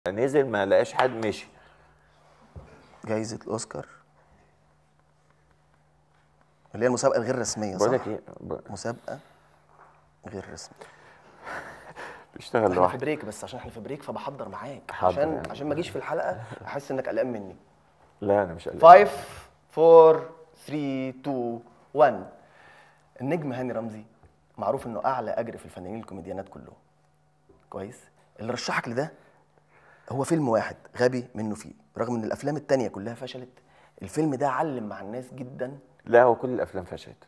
نزل ما لقاش حد مشي جايزه الاوسكار اللي هي المسابقه الغير رسميه بقول صح لك ايه ب- مسابقه غير رسميه بيشتغل احنا في لوحده بريك بس عشان احنا في بريك فبحضر معاك حاضر عشان يعني. عشان ما اجيش في الحلقه احس انك قلقان مني لا انا مش قلقان 5 4 3 2 1 النجم هاني رمزي معروف انه اعلى اجر في الفنانين الكوميديانات كلهم كويس اللي رشحك لده هو فيلم واحد غبي منه فيه رغم ان الافلام التانية كلها فشلت الفيلم ده علم مع الناس جدا لا هو كل الافلام فشلت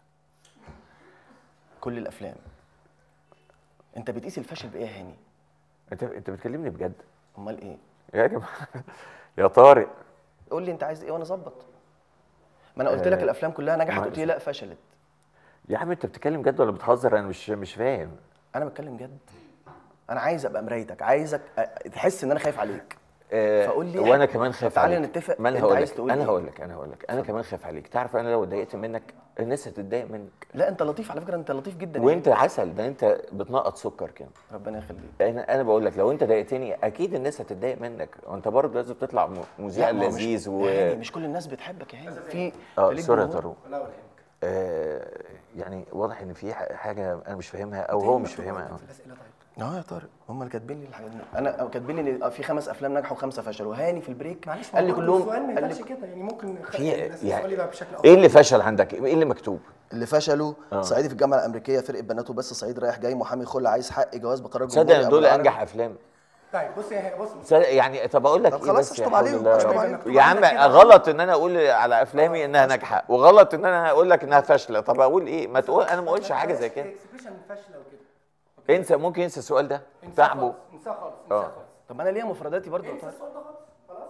كل الافلام انت بتقيس الفشل بايه يا هاني انت انت بتكلمني بجد امال ايه يا جماعه يا طارق قول لي انت عايز ايه وانا اظبط ما انا قلت لك آه، الافلام كلها نجحت ما- قلت لي لا فشلت يا عم انت بتتكلم جد ولا بتهزر انا مش مش فاهم انا بتكلم جد انا عايز ابقى مرايتك عايزك أ- تحس ان انا خايف عليك آه، فقول لي وانا حاجة. كمان خايف تعالى عليك نتفق، ما انا أنت هقول عايز لك تقول انا إيه؟ هقول لك انا هقول لك انا كمان خايف عليك تعرف انا لو اتضايقت منك الناس هتتضايق منك لا انت لطيف على فكره انت لطيف جدا يا وانت عسل ده انت بتنقط سكر كده هاني. ربنا يخليك انا انا بقول لك لو انت ضايقتني اكيد الناس هتتضايق منك وانت برضه لازم تطلع م- مذيع لا، ما هو مش- لذيذ و يا هاني مش كل الناس بتحبك يا هاني في اه في ليك سوري يا جمهور. طارق آه يعني واضح ان في ح- حاجه انا مش فاهمها او هو مش فاهمها اه يا طارق هم اللي كاتبين لي الحاجات دي انا كاتبين لي ان في خمس افلام نجحوا وخمسه فشلوا هاني في البريك معلش قال لي هو كلهم السؤال ما قال يبقاش لي كده يعني ممكن في الناس يعني السؤال يبقى بشكل ايه اللي فشل عندك ايه اللي مكتوب اللي فشلوا آه. صعيدي في الجامعه الامريكيه فرقه بناته بس صعيد رايح جاي محامي خل عايز حق جواز بقرار تصدق جمهوري ان أبو دول العرب. انجح افلام طيب بص يا بص تصدق يعني طب اقول لك طب ايه خلاص بس يا اشطب حول عليهم، الله اشطب يا رب. عليهم. يا عم غلط ان انا اقول على افلامي انها ناجحه وغلط ان انا اقول لك انها فاشله طب اقول ايه ما تقول انا ما اقولش حاجه زي كده اكسبريشن فاشله وكده انسى ممكن انسى السؤال ده انساه تعبه خالص، انساه خالص اه. انساه خالص طب ما انا ليا مفرداتي برضه يا انسى طارق السؤال ده خالص خلاص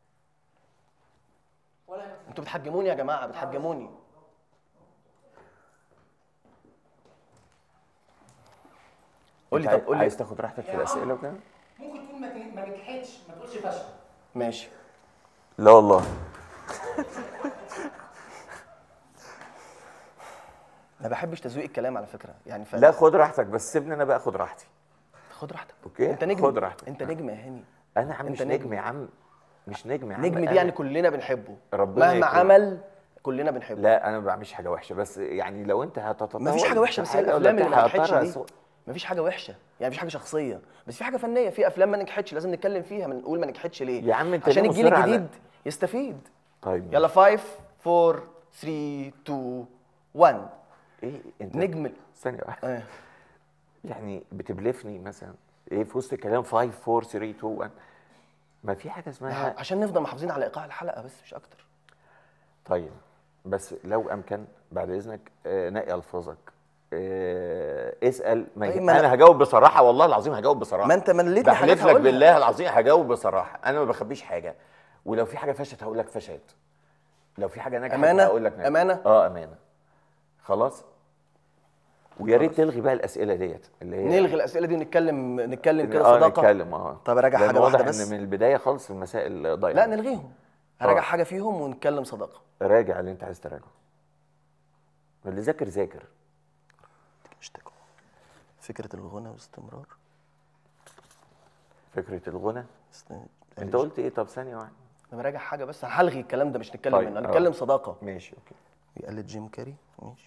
ولا يهمك. انتوا بتحجموني يا جماعه بتحجموني قول لي انت طب قول لي عايز تاخد راحتك في الاسئله وكده ممكن تقول ما ت- ما نجحتش ما تقولش فشل ماشي لا والله ما بحبش تزويق الكلام على فكره يعني ف... لا خد راحتك بس سيبني انا بقى اخد راحتي خد راحتك اوكي انت نجم خد راحتك انت نجم يا هاني انا يا عم انت مش نجم. نجم يا عم مش نجم يا عم نجم دي أنا- يعني كلنا بنحبه ربنا مهما يكرمك. عمل كلنا بنحبه لا انا ما بعملش حاجه وحشه بس يعني لو انت هتتطور ما فيش حاجه وحشه في بس هي حاجة ولا الافلام اللي بتاع، ما نجحتش هضطر دي أسوق. ما فيش حاجه وحشه يعني مفيش حاجه شخصيه بس في حاجه فنيه في افلام ما نجحتش لازم نتكلم فيها ما نقول ما نجحتش ليه يا عم انت عشان ليه الجيل مصر على- الجديد يستفيد طيب يلا 5 4 3 2 1 ايه انت نجم ال- ثانيه واحده آه. يعني بتبلفني مثلا ايه في وسط الكلام 5 4 3 2 1 ما في حاجه اسمها عشان نفضل محافظين على ايقاع الحلقه بس مش اكتر طيب بس لو امكن بعد اذنك آه، نقي الفاظك آه، اسال ما طيب يجي- ما أنا- انا هجاوب بصراحه والله العظيم هجاوب بصراحه ما أنت مليتني حاجات بحلف لك هقولها. بالله العظيم هجاوب بصراحه انا ما بخبيش حاجه ولو في حاجه فشلت هقول لك فشلت لو في حاجه نجحت أمانة؟ هقول لك نجحت. أمانة؟ اه امانه خلاص ويا ريت تلغي بقى الاسئله ديت اللي هي نلغي الاسئله دي ونتكلم نتكلم كده اه صداقه نتكلم اه طب أراجع لأن حاجة واضح واحدة بس. ان من البدايه خالص المسائل ضايعه لا نلغيهم هراجع آه. حاجه فيهم ونتكلم صداقه راجع اللي انت عايز تراجعه اللي ذاكر ذاكر اشتكوا فكره الغنى واستمرار فكره الغنى است- انت قلت ايه طب ثانيه واحده انا براجع حاجه بس هلغي الكلام ده مش نتكلم طيب، منه آه. هنتكلم صداقه ماشي اوكي يقلد جيم كاري ماشي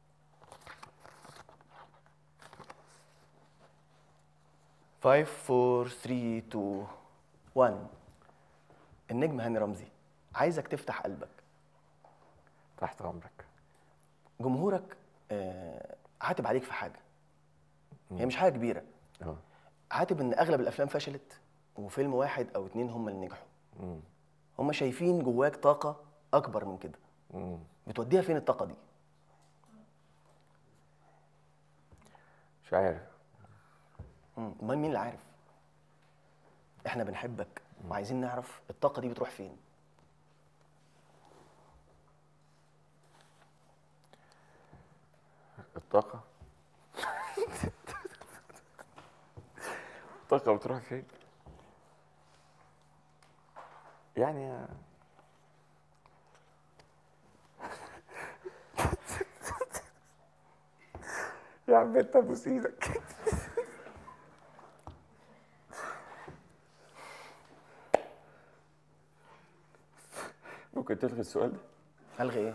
فايف فور ثري تو 1 النجم هاني رمزي عايزك تفتح قلبك تحت امرك جمهورك آه، عاتب عليك في حاجه هي مش حاجه كبيره اه عاتب ان اغلب الافلام فشلت وفيلم واحد او اتنين هم اللي نجحوا مم. هم شايفين جواك طاقه اكبر من كده مم. بتوديها فين الطاقه دي مش عارف مم، امال مين اللي عارف احنا بنحبك وعايزين نعرف الطاقه دي بتروح فين الطاقه الطاقه بتروح فين يعني يا عم انت ابوس ايدك ممكن تلغي السؤال ده الغي ايه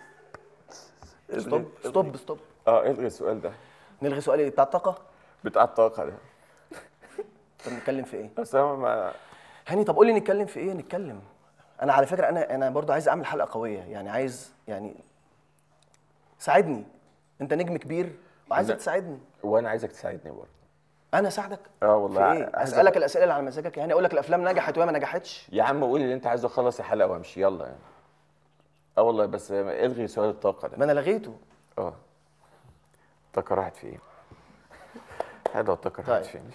ستوب ستوب ستوب اه الغي السؤال ده نلغي سؤالي بتاع الطاقه بتاع الطاقه ده طب نتكلم في ايه بس انا ما هاني طب قول لي نتكلم في ايه نتكلم انا على فكره انا انا برضو عايز اعمل حلقه قويه يعني عايز يعني ساعدني انت نجم كبير وعايزك لا. تساعدني وانا عايزك تساعدني برضه انا اساعدك اه والله في ايه عايز اسالك الاسئله اللي على مزاجك يعني اقول لك الافلام نجحت وهي ما نجحتش يا عم قول اللي انت عايزه اخلص الحلقه وامشي يلا يعني اه والله بس الغي سؤال الطاقه ده ما انا لغيته اه الطاقه راحت فين هذا الطاقه راحت طيب. فين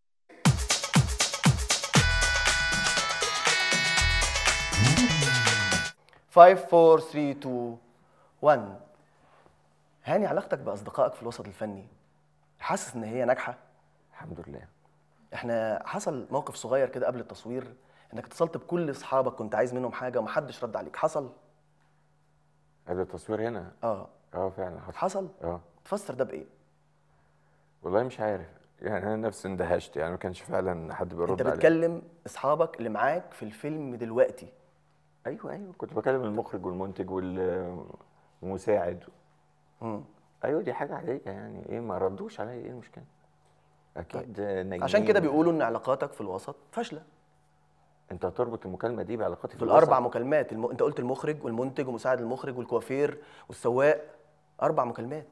5 4 3 2 1 هاني علاقتك باصدقائك في الوسط الفني حاسس ان هي ناجحه الحمد لله احنا حصل موقف صغير كده قبل التصوير انك اتصلت بكل اصحابك كنت عايز منهم حاجه ومحدش رد عليك حصل هذا التصوير هنا اه اه فعلا حصل حصل اه تفسر ده بايه والله مش عارف يعني انا نفسي اندهشت يعني ما كانش فعلا حد بيرد انت عليا. بتكلم اصحابك اللي معاك في الفيلم دلوقتي ايوه ايوه كنت بكلم المخرج والمنتج وال- والمساعد مم. ايوه دي حاجه عاديه يعني ايه ما ردوش عليا ايه المشكله اكيد ناجمين عشان كده بيقولوا ان علاقاتك في الوسط فاشله انت هتربط المكالمه دي بعلاقاتي في الوسط؟ الاربع مكالمات الم... انت قلت المخرج والمنتج ومساعد المخرج والكوافير والسواق اربع مكالمات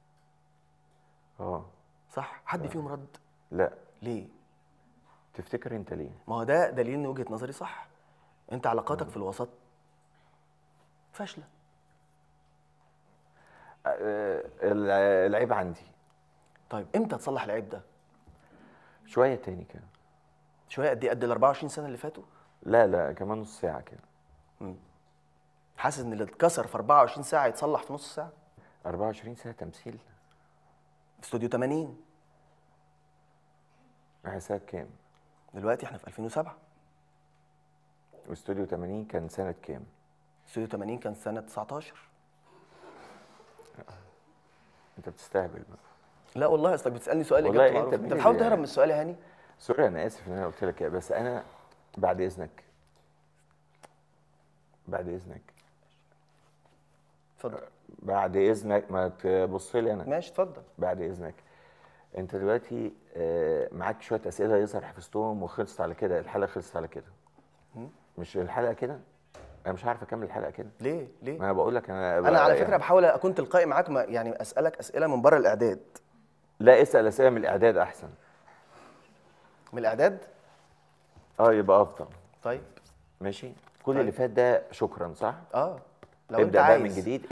اه صح حد فيهم رد لا ليه تفتكر انت ليه ما هو ده دليل ان وجهه نظري صح انت علاقاتك في الوسط فاشله آه، الع- العيب عندي طيب امتى تصلح العيب ده شويه تاني كده شويه قد ايه قد ال 24 سنه اللي فاتوا لا لا كمان نص ساعه كده حاسس ان اللي اتكسر في 24 ساعه يتصلح في نص ساعه 24 سنه تمثيل في استوديو 80 احنا سنه كام دلوقتي احنا في 2007 واستوديو 80 كان سنه كام استوديو 80 كان سنه 19 انت بتستهبل بقى لا والله اصلك بتسالني سؤال والله اجابته انت معروفه انت مين بتحاول اللي- تهرب من السؤال يا هاني سوري انا اسف ان انا قلت لك كده بس انا بعد اذنك بعد اذنك اتفضل بعد اذنك ما تبص لي انا ماشي اتفضل بعد اذنك انت دلوقتي آه، معاك شويه اسئله يظهر حفظتهم وخلصت على كده الحلقه خلصت على كده مش الحلقه كده انا مش عارف اكمل الحلقه كده ليه ليه ما انا بقول لك انا انا على يعني- فكره بحاول اكون تلقائي معاك ما يعني اسالك اسئله من بره الاعداد لا اسال اسئله من الاعداد احسن من الاعداد اه يبقى افضل طيب ماشي كل طيب. اللي فات ده شكرا صح اه لو انت ابدا بقى عايز من جديد